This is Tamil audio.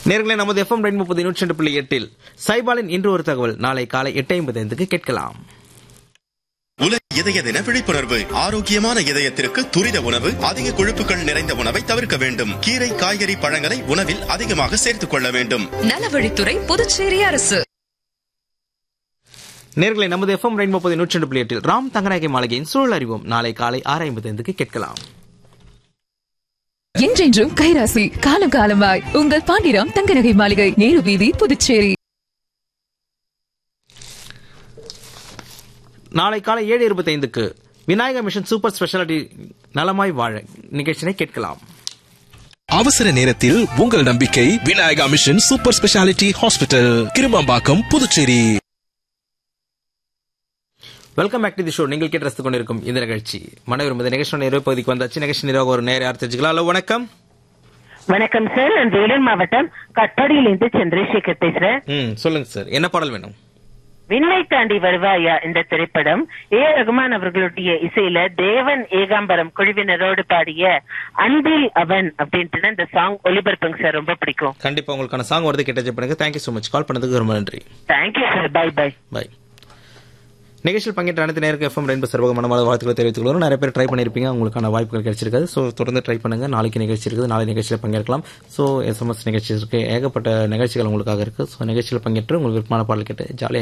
நேர்களை நமது எஃப்எம் ரெண்டு முப்பது நூற்றி ரெண்டு புள்ளி எட்டில் சைபாலின் இன்று ஒரு தகவல் நாளை காலை எட்டு ஐம்பது ஐந்துக்கு கேட்கலாம் உலக இதய தின விழிப்புணர்வு ஆரோக்கியமான இதயத்திற்கு துரித உணவு அதிக கொழுப்புகள் நிறைந்த உணவை தவிர்க்க வேண்டும் கீரை காய்கறி பழங்களை உணவில் அதிகமாக சேர்த்துக் கொள்ள வேண்டும் நலவழித்துறை புதுச்சேரி அரசு நேர்களை நமது எஃப்எம் ரெண்டு முப்பது நூற்றி ரெண்டு புள்ளி எட்டில் ராம் தங்கநாயகி மாளிகையின் சூழல் அறிவோம் நாளை காலை ஆறு ஐம்பது ஐந்துக்கு கேட்கலாம் என்றென்றும் கைராசி காலம் காலமாய் உங்கள் பாண்டிராம் தங்கநகை மாளிகை நேரு வீதி புதுச்சேரி நாளை காலை ஏழு இருபத்தி ஐந்துக்கு விநாயகா மிஷன் சூப்பர் ஸ்பெஷாலிட்டி நலமாய் வாழ நிகழ்ச்சியை கேட்கலாம் அவசர நேரத்தில் உங்கள் நம்பிக்கை Vinayaka mission super speciality hospital Kirumampakkam Puducherry welcome back to the show நீங்கள் கேட்டு ரசித்துக் கொண்டிருக்கும் இந்த நிகழ்ச்சி மனைவர் இந்த நிகழ்ச்சியோட நிறைவு பகுதிக்கு வந்தாச்சு நிகழ்ச்சி நிர்வாகம் ஒரு நேரம் யார் தெரிஞ்சுக்கலாம் ஹலோ வணக்கம் வணக்கம் சார் நான் வேலூர் மாவட்டம் கட்பாடியிலிருந்து சந்திரசேகர் பேசுறேன் ம் சொல்லுங்க சார் என்ன பாடல் வேணும் விண்ணை தாண்டி வருவாயா இந்த திரைப்படம் ஏ ரகுமான் அவர்களுடைய இசையில தேவன் ஏகாம்பரம் குழுவினரோடு பாடிய அன்பில் அவன் அப்படின்ட்டு இந்த சாங் ஒலிபரப்புங்க சார் ரொம்ப பிடிக்கும் கண்டிப்பா உங்களுக்கான சாங் வருது கேட்ட பண்ணுங்க தேங்க்யூ ஸோ மச் கால் பண்ணதுக்கு ரொம்ப நன்றி thank you sir bye bye bye நிகழ்ச்சியில் பங்கேற்ற அனைத்து நேருக்கு எஃப்எம் ரெண்டு சர்வக மனமான வாழ்த்துக்களை தெரிவித்துக் கொள்கிறோம் நிறைய பேர் ட்ரை பண்ணியிருப்பீங்க உங்களுக்கான வாய்ப்புகள் கிடைச்சிருக்காது ஸோ தொடர்ந்து ட்ரை பண்ணுங்க நாளைக்கு நிகழ்ச்சி இருக்குது நாளை நிகழ்ச்சியில் பங்கேற்கலாம் ஸோ எஸ்எம்எஸ் நிகழ்ச்சி இருக்கு ஏகப்பட்ட நிகழ்ச்சிகள் உங்களுக்காக இருக்கு ஸோ நிகழ்ச்சியில் பங்கேற்று உங்களுக்கு விருப்பமான பாடல் கேட்டு ஜாலியாக